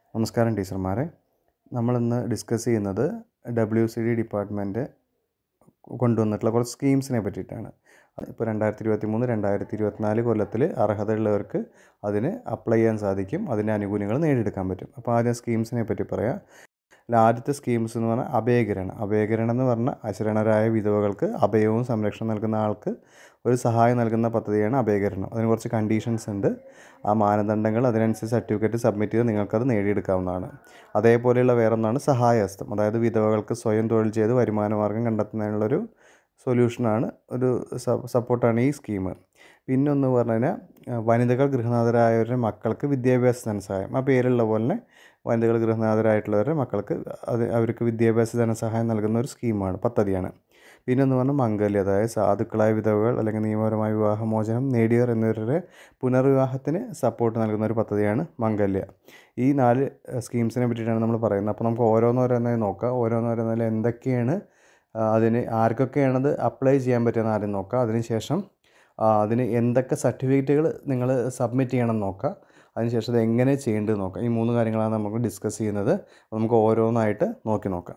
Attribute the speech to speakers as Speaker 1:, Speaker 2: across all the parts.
Speaker 1: നമസ്കാരം ടീച്ചർമാരെ നമ്മളിന്ന് ഡിസ്കസ് ചെയ്യുന്നത് ഡബ്ല്യു സി ഡി ഡിപ്പാർട്ട്മെൻറ്റ് കൊണ്ടുവന്നിട്ടുള്ള കുറച്ച് സ്കീംസിനെ പറ്റിയിട്ടാണ് ഇപ്പോൾ രണ്ടായിരത്തി ഇരുപത്തി മൂന്ന് രണ്ടായിരത്തി ഇരുപത്തിനാല് കൊല്ലത്തിൽ അർഹതയുള്ളവർക്ക് അതിന് അപ്ലൈ ചെയ്യാൻ സാധിക്കും അതിൻ്റെ ആനുകൂല്യങ്ങൾ നേടിയെടുക്കാൻ പറ്റും അപ്പോൾ ആദ്യം സ്കീംസിനെ പറ്റി പറയാം അതിൽ ആദ്യത്തെ സ്കീംസ് എന്ന് പറഞ്ഞാൽ അഭയകിരണം അഭയകിരണം എന്ന് പറഞ്ഞാൽ അശരണരായ വിധവകൾക്ക് അഭയവും സംരക്ഷണം നൽകുന്ന ആൾക്ക് ഒരു സഹായം നൽകുന്ന പദ്ധതിയാണ് അഭയകിരണം അതിന് കുറച്ച് കണ്ടീഷൻസ് ഉണ്ട് ആ മാനദണ്ഡങ്ങൾ അതിനനുസരിച്ച് സർട്ടിഫിക്കറ്റ് സബ്മിറ്റ് ചെയ്ത് നിങ്ങൾക്കത് നേടിയെടുക്കാവുന്നതാണ് അതേപോലെയുള്ള വേറൊന്നാണ് സഹായഹസ്തം അതായത് വിധവകൾക്ക് സ്വയം തൊഴിൽ ചെയ്ത് വരുമാന മാർഗം കണ്ടെത്തുന്നതിനുള്ളൊരു സൊല്യൂഷനാണ് ഒരു സപ്പോർട്ടാണ് ഈ സ്കീം പിന്നെ ഒന്ന് പറഞ്ഞു കഴിഞ്ഞാൽ വനിതകൾ ഗൃഹനാഥരായവരുടെ മക്കൾക്ക് വിദ്യാഭ്യാസ ധനസഹായം ആ പേരുള്ള പോലെ തന്നെ വനിതകൾ ഗൃഹനാഥരായിട്ടുള്ളവരുടെ മക്കൾക്ക് അത് അവർക്ക് വിദ്യാഭ്യാസ ധനസഹായം നൽകുന്ന ഒരു സ്കീമാണ് പദ്ധതിയാണ് പിന്നെ എന്ന് പറഞ്ഞാൽ മംഗല്യ അതായത് സാധുക്കളായ വിധവകൾ അല്ലെങ്കിൽ നിയമപരമായ വിവാഹമോചനം നേടിയവർ എന്നിവരുടെ പുനർവിവാഹത്തിന് സപ്പോർട്ട് നൽകുന്ന ഒരു പദ്ധതിയാണ് മംഗല്യ ഈ നാല് സ്കീംസിനെ പറ്റിയിട്ടാണ് നമ്മൾ പറയുന്നത് അപ്പോൾ നമുക്ക് ഓരോന്നോരോന്നായി നോക്കാം ഓരോന്നോരോന്നിൽ എന്തൊക്കെയാണ് അതിന് ആർക്കൊക്കെയാണത് അപ്ലൈ ചെയ്യാൻ പറ്റുമെന്ന് ആദ്യം നോക്കാം അതിനുശേഷം അതിന് എന്തൊക്കെ സർട്ടിഫിക്കറ്റുകൾ നിങ്ങൾ സബ്മിറ്റ് ചെയ്യണം എന്ന് നോക്കാം അതിനുശേഷം അത് എങ്ങനെ ചെയ്യേണ്ടത് നോക്കാം ഈ മൂന്ന് കാര്യങ്ങളാണ് നമുക്ക് ഡിസ്കസ് ചെയ്യുന്നത് അപ്പോൾ നമുക്ക് ഓരോന്നായിട്ട് നോക്കി നോക്കാം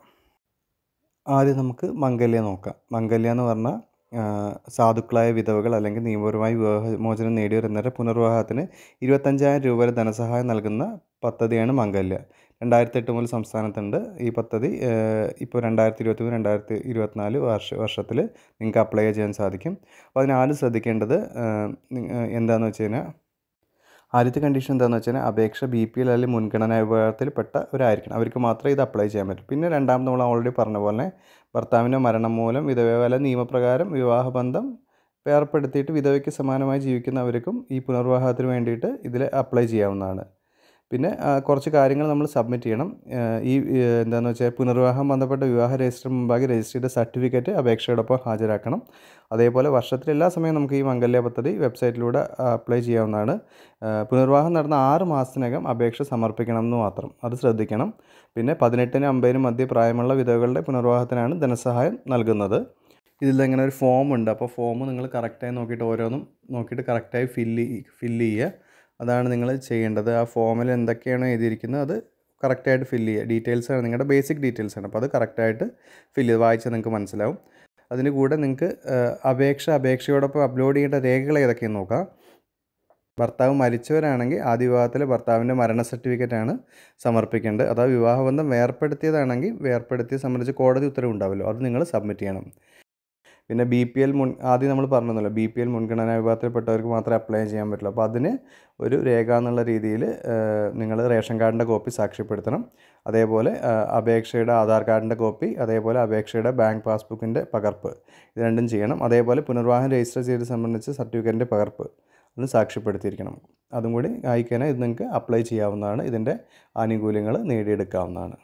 Speaker 1: ആദ്യം നമുക്ക് മംഗല്യ നോക്കാം മംഗല്യ എന്ന് പറഞ്ഞാൽ സാധുക്കളായ വിധവകൾ അല്ലെങ്കിൽ നിയമപരമായി വിവാഹമോചനം നേടിയവർ എന്നവരുടെ പുനർവിവാഹത്തിന് ഇരുപത്തഞ്ചായിരം രൂപ വരെ ധനസഹായം നൽകുന്ന പദ്ധതിയാണ് മംഗല്യ രണ്ടായിരത്തി എട്ട് മുതൽ സംസ്ഥാനത്തുണ്ട് ഈ പദ്ധതി ഇപ്പോൾ രണ്ടായിരത്തി ഇരുപത്തി മൂന്ന് രണ്ടായിരത്തി ഇരുപത്തിനാല് വർഷ വർഷത്തിൽ നിങ്ങൾക്ക് അപ്ലൈ ചെയ്യാൻ സാധിക്കും അപ്പോൾ അതിനാദ്യം ശ്രദ്ധിക്കേണ്ടത് എന്താണെന്ന് വെച്ച് കഴിഞ്ഞാൽ ആദ്യത്തെ കണ്ടീഷൻ എന്താണെന്ന് വെച്ചാൽ അപേക്ഷ ബി പി എൽ അല്ലെങ്കിൽ മുൻഗണനാ വിഭാഗത്തിൽപ്പെട്ടവരായിരിക്കണം അവർക്ക് മാത്രമേ ഇത് അപ്ലൈ ചെയ്യാൻ പറ്റൂ പിന്നെ രണ്ടാമത് നമ്മൾ ഓൾറെഡി പറഞ്ഞ പോലെ ഭർത്താവിൻ്റെ മരണം മൂലം വിധവ നിയമപ്രകാരം വിവാഹബന്ധം വേർപ്പെടുത്തിയിട്ട് വിധവയ്ക്ക് സമാനമായി ജീവിക്കുന്നവർക്കും ഈ പുനർവിവാഹത്തിന് വേണ്ടിയിട്ട് ഇതിൽ അപ്ലൈ ചെയ്യാവുന്നതാണ് പിന്നെ കുറച്ച് കാര്യങ്ങൾ നമ്മൾ സബ്മിറ്റ് ചെയ്യണം ഈ എന്താണെന്ന് വെച്ചാൽ പുനർവിവാഹം ബന്ധപ്പെട്ട വിവാഹ രജിസ്റ്റർ മുമ്പാകെ രജിസ്റ്റർ ചെയ്ത സർട്ടിഫിക്കറ്റ് അപേക്ഷയോടൊപ്പം ഹാജരാക്കണം അതേപോലെ വർഷത്തിൽ എല്ലാ സമയവും നമുക്ക് ഈ മംഗല്യ പദ്ധതി വെബ്സൈറ്റിലൂടെ അപ്ലൈ ചെയ്യാവുന്നതാണ് പുനർവിവാഹം നടന്ന ആറ് മാസത്തിനകം അപേക്ഷ സമർപ്പിക്കണം എന്ന് മാത്രം അത് ശ്രദ്ധിക്കണം പിന്നെ പതിനെട്ടിനും അമ്പതിനും മധ്യ പ്രായമുള്ള വിധവകളുടെ പുനർവിവാഹത്തിനാണ് ധനസഹായം നൽകുന്നത് ഇതിൽ ഇങ്ങനെ ഒരു ഫോം ഉണ്ട് അപ്പോൾ ഫോം നിങ്ങൾ കറക്റ്റായി നോക്കിയിട്ട് ഓരോന്നും നോക്കിയിട്ട് കറക്റ്റായി ഫില്ല് ഫില്ല് ചെയ്യുക അതാണ് നിങ്ങൾ ചെയ്യേണ്ടത് ആ ഫോമിൽ എന്തൊക്കെയാണോ എഴുതിയിരിക്കുന്നത് അത് കറക്റ്റായിട്ട് ഫില്ല് ചെയ്യുക ഡീറ്റെയിൽസ് ആണ് നിങ്ങളുടെ ബേസിക് ഡീറ്റെയിൽസ് ആണ് അപ്പോൾ അത് കറക്റ്റായിട്ട് ഫില്ല് ചെയ്ത് വായിച്ചാൽ നിങ്ങൾക്ക് മനസ്സിലാവും അതിന് കൂടെ നിങ്ങൾക്ക് അപേക്ഷ അപേക്ഷയോടൊപ്പം അപ്ലോഡ് ചെയ്യേണ്ട രേഖകൾ ഏതൊക്കെയെന്ന് നോക്കാം ഭർത്താവ് മരിച്ചവരാണെങ്കിൽ ആദ്യ വിവാഹത്തിലെ ഭർത്താവിൻ്റെ മരണ സർട്ടിഫിക്കറ്റാണ് സമർപ്പിക്കേണ്ടത് അഥവാ വിവാഹബന്ധം വേർപ്പെടുത്തിയതാണെങ്കിൽ വേർപ്പെടുത്തിയ സംബന്ധിച്ച് കോടതി ഉത്തരവ് ഉണ്ടാവുമല്ലോ അത് നിങ്ങൾ സബ്മിറ്റ് ചെയ്യണം പിന്നെ ബി പി എൽ മുൻ ആദ്യം നമ്മൾ പറഞ്ഞല്ലോ ബി പി എൽ മുൻഗണനാ വിഭാഗത്തിൽപ്പെട്ടവർക്ക് മാത്രമേ അപ്ലൈ ചെയ്യാൻ പറ്റുള്ളൂ അപ്പോൾ അതിന് ഒരു രേഖ എന്നുള്ള രീതിയിൽ നിങ്ങൾ റേഷൻ കാർഡിൻ്റെ കോപ്പി സാക്ഷ്യപ്പെടുത്തണം അതേപോലെ അപേക്ഷയുടെ ആധാർ കാർഡിൻ്റെ കോപ്പി അതേപോലെ അപേക്ഷയുടെ ബാങ്ക് പാസ്ബുക്കിൻ്റെ പകർപ്പ് ഇത് രണ്ടും ചെയ്യണം അതേപോലെ പുനർവാഹനം രജിസ്റ്റർ ചെയ്ത് സംബന്ധിച്ച് സർട്ടിഫിക്കറ്റിൻ്റെ പകർപ്പ് ഒന്ന് സാക്ഷ്യപ്പെടുത്തിയിരിക്കണം അതും കൂടി അയക്കാനായി ഇത് നിങ്ങൾക്ക് അപ്ലൈ ചെയ്യാവുന്നതാണ് ഇതിൻ്റെ ആനുകൂല്യങ്ങൾ നേടിയെടുക്കാവുന്നതാണ്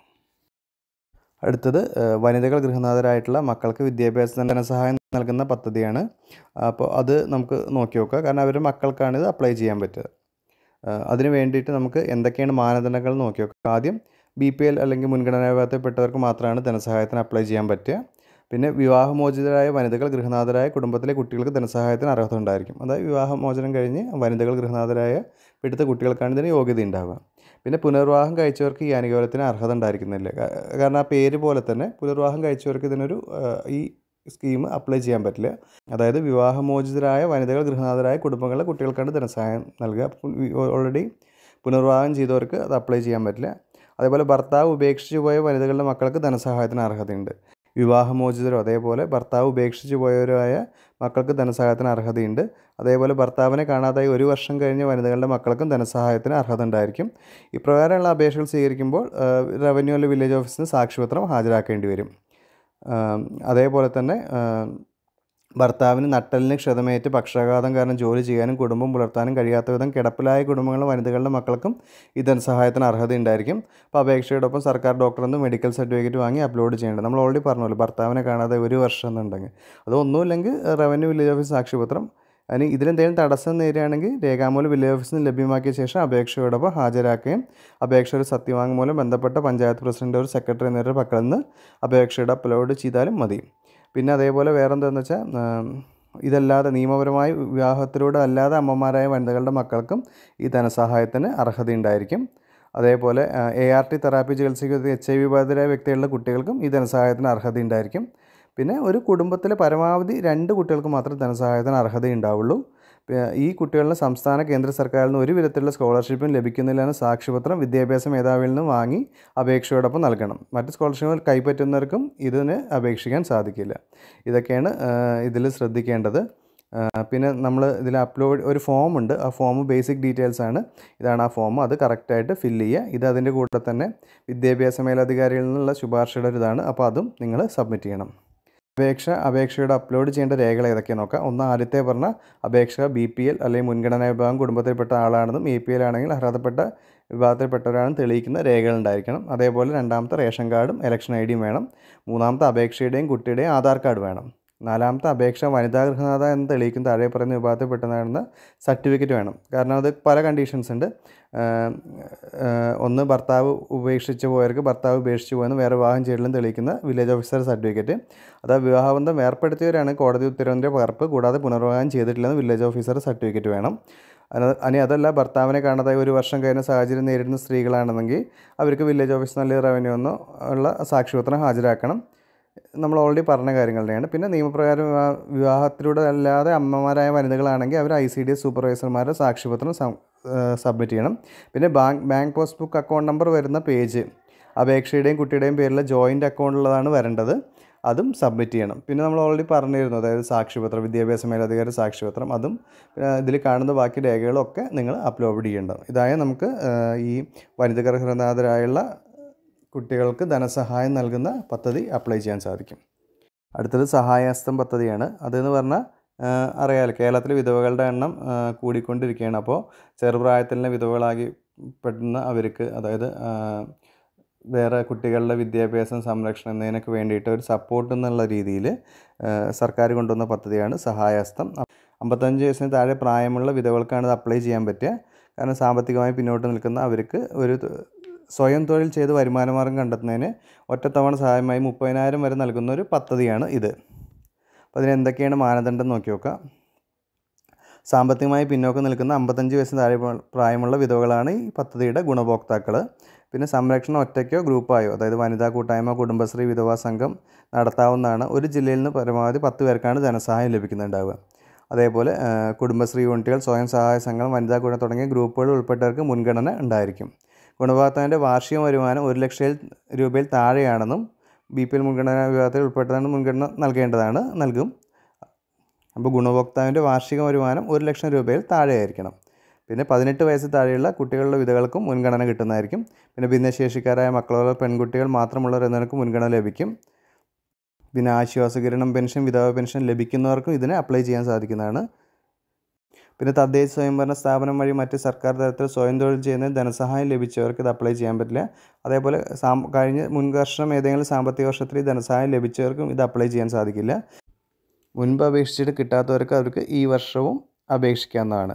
Speaker 1: അടുത്തത് വനിതകൾ ഗൃഹനാഥരായിട്ടുള്ള മക്കൾക്ക് വിദ്യാഭ്യാസ ധനസഹായം നൽകുന്ന പദ്ധതിയാണ് അപ്പോൾ അത് നമുക്ക് നോക്കി നോക്കുക കാരണം അവരുടെ മക്കൾക്കാണ് ഇത് അപ്ലൈ ചെയ്യാൻ പറ്റുക അതിന് വേണ്ടിയിട്ട് നമുക്ക് എന്തൊക്കെയാണ് മാനദണ്ഡങ്ങൾ നോക്കി നോക്കുക ആദ്യം ബി പി എൽ അല്ലെങ്കിൽ മുൻഗണനാ വിഭാഗത്തിൽപ്പെട്ടവർക്ക് മാത്രമാണ് ധനസഹായത്തിന് അപ്ലൈ ചെയ്യാൻ പറ്റുക പിന്നെ വിവാഹമോചിതരായ വനിതകൾ ഗൃഹനാഥരായ കുടുംബത്തിലെ കുട്ടികൾക്ക് ധനസഹായത്തിന് അർഹത ഉണ്ടായിരിക്കും അതായത് വിവാഹമോചനം കഴിഞ്ഞ് വനിതകൾ ഗൃഹനാഥരായ വീട്ടിലത്തെ കുട്ടികൾക്കാണ് ഇതിന് യോഗ്യത ഉണ്ടാവുക പിന്നെ പുനർവിവാഹം കഴിച്ചവർക്ക് ഈ ആനുകൂല്യത്തിന് അർഹത ഉണ്ടായിരിക്കുന്നില്ല കാരണം ആ പേര് പോലെ തന്നെ പുനർവിവാഹം കഴിച്ചവർക്ക് ഇതിനൊരു ഈ സ്കീം അപ്ലൈ ചെയ്യാൻ പറ്റില്ല അതായത് വിവാഹമോചിതരായ വനിതകൾ ഗൃഹനാഥരായ കുടുംബങ്ങളിലെ കുട്ടികൾക്കാണ് ധനസഹായം നൽകുക ഓൾറെഡി പുനർവിവാഹം ചെയ്തവർക്ക് അത് അപ്ലൈ ചെയ്യാൻ പറ്റില്ല അതേപോലെ ഭർത്താവ് ഉപേക്ഷിച്ച് പോയ വനിതകളുടെ മക്കൾക്ക് ധനസഹായത്തിന് അർഹതയുണ്ട് വിവാഹമോചിതരോ അതേപോലെ ഭർത്താവ് ഉപേക്ഷിച്ച് പോയവരായ മക്കൾക്ക് ധനസഹായത്തിന് അർഹതയുണ്ട് അതേപോലെ ഭർത്താവിനെ കാണാതായി ഒരു വർഷം കഴിഞ്ഞ വനിതകളുടെ മക്കൾക്കും ധനസഹായത്തിന് അർഹത ഉണ്ടായിരിക്കും ഇപ്രകാരമുള്ള അപേക്ഷകൾ സ്വീകരിക്കുമ്പോൾ റവന്യൂ അല്ലെങ്കിൽ വില്ലേജ് ഓഫീസിന് സാക്ഷ്യപത്രം ഹാജരാക്കേണ്ടി വരും അതേപോലെ തന്നെ ഭർത്താവിന് നട്ടലിന് ക്ഷതമേറ്റ് പക്ഷാഘാതം കാരണം ജോലി ചെയ്യാനും കുടുംബം പുലർത്താനും കഴിയാത്ത വിധം കിടപ്പിലായ കുടുംബങ്ങളുടെ വനിതകളുടെ മക്കൾക്കും ഈ ധനസഹായത്തിന് അർഹത ഉണ്ടായിരിക്കും അപ്പോൾ അപേക്ഷയോടൊപ്പം സർക്കാർ ഡോക്ടറിൽ നിന്ന് മെഡിക്കൽ സർട്ടിഫിക്കറ്റ് വാങ്ങി അപ്ലോഡ് ചെയ്യേണ്ടത് നമ്മൾ ഓൾറെഡി പറഞ്ഞല്ലോ ഭർത്താവിനെ കാണാതെ ഒരു വർഷം എന്നുണ്ടെങ്കിൽ അതൊന്നുമില്ലെങ്കിൽ റവന്യൂ വില്ലേജ് ഓഫീസ് സാക്ഷ്യപത്രം അതിന് ഇതിലെന്തെങ്കിലും തടസ്സം നേരുകയാണെങ്കിൽ രേഖാമൂലം വില്ലേജ് ഓഫീസിൽ നിന്ന് ലഭ്യമാക്കിയ ശേഷം അപേക്ഷയോടൊപ്പം ഹാജരാക്കുകയും അപേക്ഷ ഒരു സത്യവാങ്മൂലം ബന്ധപ്പെട്ട പഞ്ചായത്ത് പ്രസിഡന്റ് ഒരു സെക്രട്ടറി എന്നിവരുടെ പക്കൽ നിന്ന് അപേക്ഷയുടെ അപ്ലോഡ് ചെയ്താലും മതി പിന്നെ അതേപോലെ വേറെ എന്താണെന്ന് വെച്ചാൽ ഇതല്ലാതെ നിയമപരമായി വിവാഹത്തിലൂടെ അല്ലാതെ അമ്മമാരായ വനിതകളുടെ മക്കൾക്കും ഈ ധനസഹായത്തിന് അർഹതയുണ്ടായിരിക്കും അതേപോലെ എ ആർ ടി തെറാപ്പി ചികിത്സയ്ക്ക് എച്ച് ഐ വി ബാധിതരായ വ്യക്തികളുടെ കുട്ടികൾക്കും ഈ ധനസഹായത്തിന് അർഹതയുണ്ടായിരിക്കും പിന്നെ ഒരു കുടുംബത്തിലെ പരമാവധി രണ്ട് കുട്ടികൾക്ക് മാത്രമേ ധനസഹായത്തിന് അർഹതയുണ്ടാവുള്ളൂ പി- ഈ കുട്ടികളിന് സംസ്ഥാന കേന്ദ്ര സർക്കാരിൽ നിന്ന് ഒരു വിധത്തിലുള്ള സ്കോളർഷിപ്പും ലഭിക്കുന്നില്ല എന്ന സാക്ഷ്യപത്രം വിദ്യാഭ്യാസ മേധാവിയിൽ നിന്ന് വാങ്ങി അപേക്ഷയോടൊപ്പം നൽകണം മറ്റ് സ്കോളർഷിപ്പുകൾ കൈപ്പറ്റുന്നവർക്കും ഇതിന് അപേക്ഷിക്കാൻ സാധിക്കില്ല ഇതൊക്കെയാണ് ഇതിൽ ശ്രദ്ധിക്കേണ്ടത് ആ, പിന്നെ നമ്മൾ ഇതിൽ അപ്ലോഡ് ഒരു ഫോം ഉണ്ട് ആ ഫോം ബേസിക് ഡീറ്റെയിൽസ് ആണ് ഇതാണ് ആ ഫോം അത് കറക്റ്റായിട്ട് ഫില്ല് ചെയ്യുക ഇത് അതിൻ്റെ കൂടെ തന്നെ വിദ്യാഭ്യാസ മേലധികാരിയിൽ നിന്നുള്ള ശുപാർശയുടെ ഒരു ഇതാണ് അപ്പോൾ അതും നിങ്ങൾ സബ്മിറ്റ് ചെയ്യണം അപേക്ഷ അപേക്ഷയുടെ അപ്ലോഡ് ചെയ്യേണ്ട രേഖകൾ ഏതൊക്കെയാണ് നോക്കാം ഒന്ന് ആദ്യത്തെ പറഞ്ഞ അപേക്ഷ ബി പി എൽ അല്ലെങ്കിൽ മുൻഗണനാ വിഭാഗം കുടുംബത്തിൽപ്പെട്ട ആളാണെന്നും എ പി എൽ ആണെങ്കിൽ അർഹതപ്പെട്ട വിഭാഗത്തിൽപ്പെട്ടവരാണെന്ന് തെളിയിക്കുന്ന രേഖകൾ ഉണ്ടായിരിക്കണം അതേപോലെ രണ്ടാമത്തെ റേഷൻ കാർഡും ഇലക്ഷൻ ഐ ഡിയും വേണം മൂന്നാമത്തെ അപേക്ഷയുടെയും കുട്ടിയുടെയും ആധാർ കാർഡ് വേണം നാലാമത്തെ അപേക്ഷ വനിതാ ഗൃഹനാഥ എന്ന് തെളിയിക്കുന്ന താഴെ പറയുന്ന വിഭാഗത്തിൽപ്പെട്ടതാണെന്ന് സർട്ടിഫിക്കറ്റ് വേണം കാരണം അത് പല കണ്ടീഷൻസ് ഉണ്ട് ആഹ് ആഹ് ഒന്ന് ഭർത്താവ് ഉപേക്ഷിച്ച് പോയവർക്ക് ഭർത്താവ് ഉപേക്ഷിച്ച് പോയെന്ന് വേറെ വിവാഹം ചെയ്യലും തെളിയിക്കുന്ന വില്ലേജ് ഓഫീസർ സർട്ടിഫിക്കറ്റ് അത് വിവാഹബന്ധം ഏർപ്പെടുത്തിയവരാണ് കോടതി ഉത്തരവിൻ്റെ പകർപ്പ് കൂടാതെ പുനർവിവാഹം ചെയ്തിട്ടില്ലെന്ന് വില്ലേജ് ഓഫീസർ സർട്ടിഫിക്കറ്റ് വേണം അത് അനി അതല്ല ഭർത്താവിനെ കാണാതായി ഒരു വർഷം കഴിഞ്ഞ സാഹചര്യം നേരിടുന്ന സ്ത്രീകളാണെന്നെങ്കിൽ അവർക്ക് വില്ലേജ് ഓഫീസ് നല്ല റവന്യൂ എന്നോ ഉള്ള സാക്ഷ്യപത്രം ഹാജരാക്കണം നമ്മൾ ഓൾറെഡി പറഞ്ഞ കാര്യങ്ങൾ തന്നെയാണ് പിന്നെ നിയമപ്രകാരം വിവാ- വിവാഹത്തിലൂടെ അല്ലാതെ അമ്മമാരായ വനിതകളാണെങ്കിൽ അവർ ഐ സി ഡി എസ് സൂപ്പർവൈസർമാരുടെ സാക്ഷ്യപത്രം സബ്മിറ്റ് ചെയ്യണം പിന്നെ bank bank post book account number വരുന്ന പേജ് അപേക്ഷയുടെയും കുട്ടിയുടെയും പേരിലെ ജോയിൻ്റ് അക്കൗണ്ടുള്ളതാണ് വരേണ്ടത് അതും സബ്മിറ്റ് ചെയ്യണം പിന്നെ നമ്മൾ ഓൾറെഡി പറഞ്ഞിരുന്നു അതായത് സാക്ഷ്യപത്രം വിദ്യാഭ്യാസ മേലധികാരി സാക്ഷ്യപത്രം അതും ഇതിൽ കാണുന്ന ബാക്കി രേഖകളൊക്കെ നിങ്ങൾ അപ്ലോഡ് ചെയ്യേണ്ടത് ഇതായ നമുക്ക് ആ, ഈ വനിതകർഹനാഥരായുള്ള കുട്ടികൾക്ക് ധനസഹായം നൽകുന്ന പദ്ധതി അപ്ലൈ ചെയ്യാൻ സാധിക്കും അടുത്തത് സഹായഹസ്തം പദ്ധതിയാണ് അതെന്ന് പറഞ്ഞാൽ അറിയാമല്ലോ കേരളത്തിലെ വിധവകളുടെ എണ്ണം ആ, കൂടിക്കൊണ്ടിരിക്കുകയാണ് അപ്പോൾ ചെറുപ്രായത്തിൽ തന്നെ വിധവകളാക്കി പെടുന്ന അവർക്ക് അതായത് ആ, വേറെ കുട്ടികളുടെ വിദ്യാഭ്യാസം സംരക്ഷണം എന്നതിനൊക്കെ വേണ്ടിയിട്ട് ഒരു സപ്പോർട്ട് എന്നുള്ള രീതിയിൽ സർക്കാർ കൊണ്ടുവന്ന പദ്ധതിയാണ് സഹായഹസ്തം അമ്പത്തഞ്ച് വയസ്സിന് താഴെ പ്രായമുള്ള വിധവകൾക്കാണ് ഇത് അപ്ലൈ ചെയ്യാൻ പറ്റുക കാരണം സാമ്പത്തികമായി പിന്നോട്ട് നിൽക്കുന്ന അവർക്ക് ഒരു ത- സ്വയം തൊഴിൽ ചെയ്ത് വരുമാനമാർഗം കണ്ടെത്തുന്നതിന് ഒറ്റത്തവണ സഹായമായി മുപ്പതിനായിരം വരെ നൽകുന്ന ഒരു പദ്ധതിയാണ് ഇത് അപ്പോൾ അതിന് എന്തൊക്കെയാണ് മാനദണ്ഡം നോക്കി നോക്കാം സാമ്പത്തികമായി പിന്നോക്കം നിൽക്കുന്ന അമ്പത്തഞ്ച് വയസ്സിന് താഴെ പ്ര- പ്രായമുള്ള വിധവകളാണ് ഈ പദ്ധതിയുടെ ഗുണഭോക്താക്കൾ പിന്നെ സംരക്ഷണം ഒറ്റയ്ക്കോ ഗ്രൂപ്പായോ അതായത് വനിതാ കൂട്ടായ്മ കുടുംബശ്രീ വിധവാ സംഘം നടത്താവുന്നതാണ് ഒരു ജില്ലയിൽ നിന്ന് പരമാവധി പത്ത് പേർക്കാണ് ധനസഹായം ലഭിക്കുന്നുണ്ടാവുക അതേപോലെ ആ, കുടുംബശ്രീ യൂണിറ്റുകൾ സ്വയം സഹായ സംഘം വനിതാ കൂട തുടങ്ങിയ ഗ്രൂപ്പുകളിൽ ഉൾപ്പെട്ടവർക്ക് മുൻഗണന ഉണ്ടായിരിക്കും ഗുണഭോക്താവിൻ്റെ വാർഷിക വരുമാനം ഒരു ലക്ഷം രൂപയിൽ താഴെയാണെന്നും ബി പി എൽ മുൻഗണനാ വിഭാഗത്തിൽ ഉൾപ്പെട്ടതാണ് മുൻഗണന നൽകേണ്ടതാണ് നൽകും അപ്പോൾ ഗുണഭോക്താവിൻ്റെ വാർഷിക വരുമാനം ഒരു ലക്ഷം രൂപയിൽ താഴെയായിരിക്കണം പിന്നെ പതിനെട്ട് വയസ്സ് താഴെയുള്ള കുട്ടികളുടെ വിധകൾക്കും മുൻഗണന കിട്ടുന്നതായിരിക്കും പിന്നെ ഭിന്നശേഷിക്കാരായ മക്കളോ പെൺകുട്ടികൾ മാത്രമുള്ളവർ എന്നവർക്ക് മുൻഗണന ലഭിക്കും പിന്നെ ആശ്വാസകിരണം പെൻഷൻ വിധവ പെൻഷൻ ലഭിക്കുന്നവർക്കും ഇതിന് അപ്ലൈ ചെയ്യാൻ സാധിക്കുന്നതാണ് പിന്നെ തദ്ദേശ സ്വയംഭരണ സ്ഥാപനം വഴി മറ്റ് സർക്കാർ തലത്തിൽ സ്വയം തൊഴിൽ ചെയ്യുന്ന ധനസഹായം ലഭിച്ചവർക്ക് ഇത് അപ്ലൈ ചെയ്യാൻ പറ്റില്ല അതേപോലെ സാം കഴിഞ്ഞ മുൻവർഷം ഏതെങ്കിലും സാമ്പത്തിക വർഷത്തിൽ ഈ ധനസഹായം ലഭിച്ചവർക്കും ഇത് അപ്ലൈ ചെയ്യാൻ സാധിക്കില്ല മുൻപ് അപേക്ഷിച്ചിട്ട് കിട്ടാത്തവർക്ക് അവർക്ക് ഈ വർഷവും അപേക്ഷിക്കാവുന്നതാണ്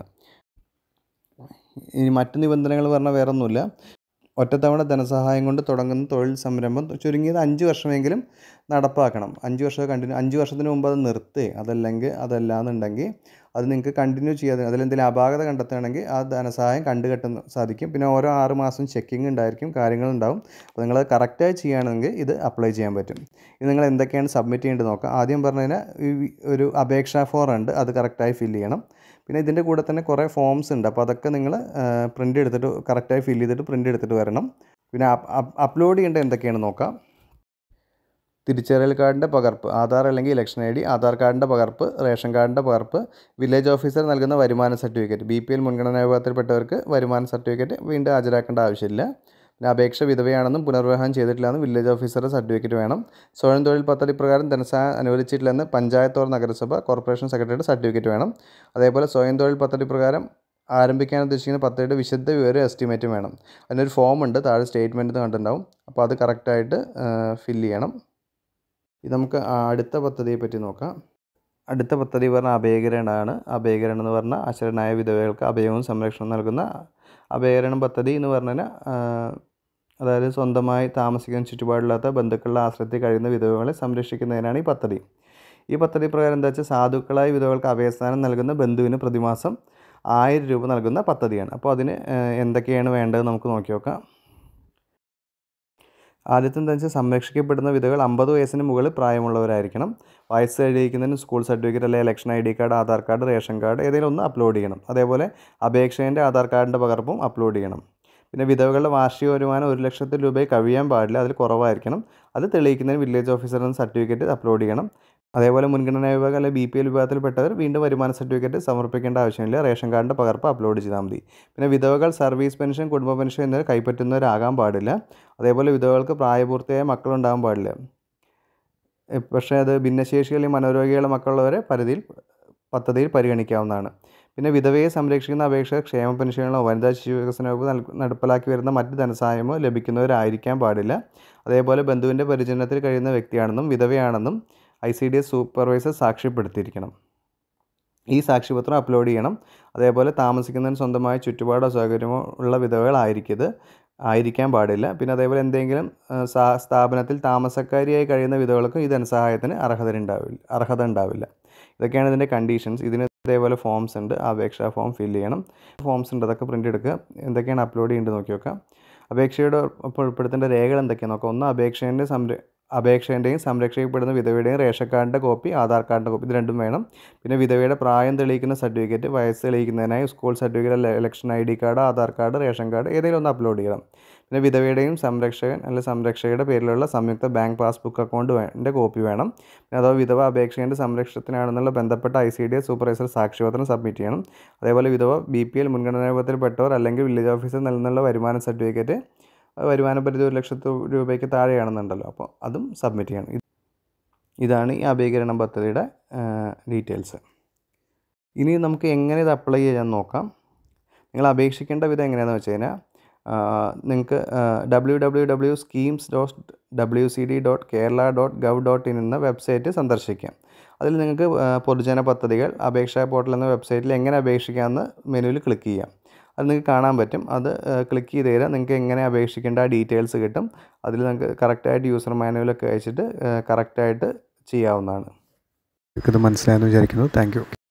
Speaker 1: ഇനി മറ്റ് നിബന്ധനകൾ പറഞ്ഞാൽ വേറെ ഒന്നുമില്ല ഒറ്റത്തവണ ധനസഹായം കൊണ്ട് തുടങ്ങുന്ന തൊഴിൽ സംരംഭം ചുരുങ്ങിയത് അഞ്ച് വർഷമെങ്കിലും നടപ്പാക്കണം അഞ്ച് വർഷം കണ്ടിന്യൂ അഞ്ച് വർഷത്തിന് മുമ്പ് അത് നിർത്തി അതല്ലെങ്കിൽ അതല്ലാന്നുണ്ടെങ്കിൽ അത് നിങ്ങൾക്ക് കണ്ടിന്യൂ ചെയ്യാതെ അതിലെന്തെങ്കിലും അപാകത കണ്ടെത്തുകയാണെങ്കിൽ ആ ധനസഹായം കണ്ടുകെട്ടുന്ന സാധിക്കും പിന്നെ ഓരോ ആറ് മാസം ചെക്കിംഗ് ഉണ്ടായിരിക്കും കാര്യങ്ങളുണ്ടാവും അപ്പോൾ നിങ്ങൾ കറക്റ്റായി ചെയ്യുകയാണെങ്കിൽ ഇത് അപ്ലൈ ചെയ്യാൻ പറ്റും ഇത് നിങ്ങൾ എന്തൊക്കെയാണ് സബ്മിറ്റ് ചെയ്യേണ്ടത് നോക്കാം ആദ്യം പറഞ്ഞതിന് ഈ ഒരു അപേക്ഷാ ഫോം ഉണ്ട് അത് കറക്റ്റായി ഫില്ല് ചെയ്യണം പിന്നെ ഇതിൻ്റെ കൂടെ തന്നെ കുറേ ഫോംസ് ഉണ്ട് അപ്പോൾ അതൊക്കെ നിങ്ങൾ പ്രിൻ്റ് എടുത്തിട്ട് കറക്റ്റായി ഫില്ല് ചെയ്തിട്ട് പ്രിൻ്റ് എടുത്തിട്ട് വരണം പിന്നെ അപ്ലോഡ് ചെയ്യേണ്ടത് എന്തൊക്കെയാണ് നോക്കാം തിരിച്ചറിയൽ കാർഡിൻ്റെ പകർപ്പ് ആധാർ അല്ലെങ്കിൽ ഇലക്ഷൻ ഐ ഡി ആധാർ കാർഡിൻ്റെ പകർപ്പ് റേഷൻ കാർഡിൻ്റെ പകർപ്പ് വില്ലേജ് ഓഫീസർ നൽകുന്ന വരുമാന സർട്ടിഫിക്കറ്റ് ബി പി എൽ മുൻഗണനാ വിഭാഗത്തിൽപ്പെട്ടവർക്ക് വരുമാന സർട്ടിഫിക്കറ്റ് വീണ്ടും ഹാജരാക്കേണ്ട ആവശ്യമില്ല പിന്നെ അപേക്ഷ വിധവയാണെന്നും പുനർവിവാഹം ചെയ്തിട്ടില്ലെന്നും വില്ലേജ് ഓഫീസറുടെ സർട്ടിഫിക്കറ്റ് വേണം സ്വയം തൊഴിൽ പദ്ധതി പ്രകാരം ധനസഹായം അനുവദിച്ചിട്ടില്ലെന്ന് പഞ്ചായത്ത് ഓർ നഗരസഭ കോർപ്പറേഷൻ സെക്രട്ടറിയുടെ സർട്ടിഫിക്കറ്റ് വേണം അതേപോലെ സ്വയം തൊഴിൽ പദ്ധതി പ്രകാരം ആരംഭിക്കാൻ ഉദ്ദേശിക്കുന്ന പദ്ധതിയുടെ വിശദ വിവരം എസ്റ്റിമേറ്റും വേണം അതിനൊരു ഫോം ഉണ്ട് താഴെ സ്റ്റേറ്റ്മെൻറ്റ് കണ്ടിട്ടുണ്ടാവും അപ്പോൾ അത് കറക്റ്റായിട്ട് ഫില്ല് ചെയ്യണം ഇത് നമുക്ക് അടുത്ത പദ്ധതിയെ പറ്റി നോക്കാം അടുത്ത പദ്ധതി പറഞ്ഞാൽ അഭയകരണമാണ് അഭയകരണം എന്ന് പറഞ്ഞാൽ അശരണായ വിധവകൾക്ക് അഭയവും സംരക്ഷണവും നൽകുന്ന അഭയകരണം പദ്ധതി എന്ന് പറഞ്ഞാൽ അതായത് സ്വന്തമായി താമസിക്കാൻ ചുറ്റുപാടില്ലാത്ത ബന്ധുക്കളുടെ ആശ്രയത്തിൽ കഴിയുന്ന വിധവകളെ സംരക്ഷിക്കുന്നതിനാണ് ഈ പദ്ധതി ഈ പദ്ധതി പ്രകാരം എന്താ വെച്ചാൽ സാധുക്കളായ വിധവകൾക്ക് അഭയസ്ഥാനം നൽകുന്ന ബന്ധുവിന് പ്രതിമാസം ആയിരം രൂപ നൽകുന്ന പദ്ധതിയാണ് അപ്പോൾ അതിന് ഏഹ്, എന്തൊക്കെയാണ് വേണ്ടത് നമുക്ക് നോക്കി നോക്കാം ആദ്യത്തെ എന്താ വെച്ചാൽ സംരക്ഷിക്കപ്പെടുന്ന വിധകൾ അമ്പത് വയസ്സിന് മുകളിൽ പ്രായമുള്ളവരായിരിക്കണം വയസ്സ് തെളിയിക്കുന്നതിന് സ്കൂൾ സർട്ടിഫിക്കറ്റ് അല്ലെങ്കിൽ election I D card Aadhaar card ration card ഏതെങ്കിലും ഒന്ന് അപ്ലോഡ് ചെയ്യണം അതേപോലെ അപേക്ഷേൻ്റെ ആധാർ കാർഡിൻ്റെ പകർപ്പും അപ്ലോഡ് ചെയ്യണം പിന്നെ വിധവകളുടെ വാർഷിക വരുമാനം ഒരു ലക്ഷത്തിൽ രൂപയിൽ കഴിയാൻ പാടില്ല അതിൽ കുറവായിരിക്കണം അത് തെളിയിക്കുന്നതിന് വില്ലേജ് ഓഫീസറിൽ നിന്ന് സർട്ടിഫിക്കറ്റ് അപ്ലോഡ് ചെയ്യണം അതേപോലെ മുൻഗണനാ വിഭാഗം അല്ലെങ്കിൽ ബി പി എൽ വിഭാഗത്തിൽപ്പെട്ടവർ വീണ്ടും വരുമാന സർട്ടിഫിക്കറ്റ് സമർപ്പിക്കേണ്ട ആവശ്യമില്ല റേഷൻ കാർഡിൻ്റെ പകർപ്പ് അപ്ലോഡ് ചെയ്താൽ മതി പിന്നെ വിധവകൾ സർവീസ് പെൻഷൻ കുടുംബ പെൻഷൻ എന്നിവ കൈപ്പറ്റുന്നവരാകാൻ പാടില്ല അതേപോലെ വിധവകൾക്ക് പ്രായപൂർത്തിയായ മക്കളുണ്ടാകാൻ പാടില്ല എ, പക്ഷേ അത് ഭിന്നശേഷി അല്ലെങ്കിൽ മനോരോഗികളുടെ മക്കളുള്ളവരെ പരിധിയിൽ പദ്ധതിയിൽ പരിഗണിക്കാവുന്നതാണ് പിന്നെ വിധവയെ സംരക്ഷിക്കുന്ന അപേക്ഷ ക്ഷേമ പെൻഷനുകളോ വനിതാ ശിശു വികസന വകുപ്പ് നൽ- നടപ്പിലാക്കി വരുന്ന മറ്റ് ധനസഹായമോ ലഭിക്കുന്നവരായിരിക്കാൻ പാടില്ല അതേപോലെ ബന്ധുവിൻ്റെ പരിചരണത്തിൽ കഴിയുന്ന വ്യക്തിയാണെന്നും വിധവയാണെന്നും I C D S supervisor സാക്ഷ്യപ്പെടുത്തിയിരിക്കണം ഈ സാക്ഷ്യപത്രം അപ്ലോഡ് ചെയ്യണം അതേപോലെ താമസിക്കുന്നതിന് സ്വന്തമായ ചുറ്റുപാടോ സൗകര്യമോ ഉള്ള വിധവകളായിരിക്കരുത് ആയിരിക്കാൻ പാടില്ല പിന്നെ അതേപോലെ എന്തെങ്കിലും ആ, സ്ഥാ- സ്ഥാപനത്തിൽ താമസക്കാരിയായി കഴിയുന്ന വിധവകൾക്കും ഈ ധനസഹായത്തിന് അർഹത ഉണ്ടാവില്ല അർഹത ഉണ്ടാവില്ല ഇതൊക്കെയാണ് ഇതിൻ്റെ കണ്ടീഷൻസ് ഇതിന് ഇതേപോലെ ഫോംസ് ഉണ്ട് ആ അപേക്ഷാ ഫോം ഫില്ല് ചെയ്യണം ഫോംസ് ഉണ്ട് അതൊക്കെ പ്രിൻ്റ് എടുക്കുക എന്തൊക്കെയാണ് അപ്ലോഡ് ചെയ്യേണ്ടത് നോക്കി നോക്കാം അപേക്ഷയുടെ ഒപ്പം ഉൾപ്പെടുത്തേണ്ട രേഖകൾ എന്തൊക്കെയാണ് നോക്കാം ഒന്ന് അപേക്ഷേൻ്റെ സംര അപേക്ഷേൻ്റെയും സംരക്ഷിക്കപ്പെടുന്ന വിധവയുടെയും റേഷൻ കാർഡിൻ്റെ കോപ്പി ആധാർ കാർഡിൻ്റെ കോപ്പി ഇത് രണ്ടും വേണം പിന്നെ വിധവയുടെ പ്രായം തെളിയിക്കുന്ന സർട്ടിഫിക്കറ്റ് വയസ്സ് തെളിയിക്കുന്നതിനായി school certificate election I D card Aadhaar card ration card ഏതെങ്കിലും ഒന്ന് അപ്ലോഡ് ചെയ്യണം പിന്നെ വിധവയുടെയും സംരക്ഷകൻ അല്ലെങ്കിൽ സംരക്ഷകയുടെ പേരിലുള്ള സംയുക്ത ബാങ്ക് പാസ്ബുക്ക് അക്കൗണ്ട് വേണ്ട കോപ്പി വേണം പിന്നെ അഥവാ വിധവ അപേക്ഷേൻ്റെ സംരക്ഷണത്തിനാണെന്നുള്ള ബന്ധപ്പെട്ട I C D S supervisor സാക്ഷ്യപത്രം സബ്മിറ്റ് ചെയ്യണം അതേപോലെ വിധവ ബി പി എൽ മുൻഗണനാ വിഭാഗത്തിൽപ്പെട്ടവർ അല്ലെങ്കിൽ വില്ലേജ് ഓഫീസർ നൽകുന്നുള്ള വരുമാന സർട്ടിഫിക്കറ്റ് വരുമാന പരിധി ഒരു ലക്ഷത്തി രൂപയ്ക്ക് താഴെയാണെന്നുണ്ടല്ലോ അപ്പോൾ അതും സബ്മിറ്റ് ചെയ്യണം ഇത് ഇതാണ് ഈ അഭീകരണം പദ്ധതിയുടെ ഡീറ്റെയിൽസ് ഇനി നമുക്ക് എങ്ങനെ ഇത് അപ്ലൈ ചെയ്യാൻ നോക്കാം നിങ്ങൾ അപേക്ഷിക്കേണ്ട വിധം എങ്ങനെയാണെന്ന് വെച്ച് കഴിഞ്ഞാൽ നിങ്ങൾക്ക് W W W schemes dot W C D dot Kerala dot gov dot in എന്ന വെബ്സൈറ്റ് സന്ദർശിക്കാം അതിൽ നിങ്ങൾക്ക് ആ, പൊതുജന പദ്ധതികൾ അപേക്ഷാ പോർട്ടൽ എന്ന വെബ്സൈറ്റിൽ എങ്ങനെ അപേക്ഷിക്കാമെന്ന് മെനുവിൽ ക്ലിക്ക് ചെയ്യാം അത് നിങ്ങൾക്ക് കാണാൻ പറ്റും അത് ക്ലിക്ക് ചെയ്ത് തരാം നിങ്ങൾക്ക് എങ്ങനെ അപേക്ഷിക്കേണ്ട ആ ഡീറ്റെയിൽസ് കിട്ടും അതിൽ നിങ്ങൾക്ക് കറക്റ്റായിട്ട് യൂസർ മാനുവലൊക്കെ അയച്ചിട്ട് കറക്റ്റായിട്ട് ചെയ്യാവുന്നതാണ് ഇത് മനസ്സിലായെന്ന് വിചാരിക്കുന്നു താങ്ക്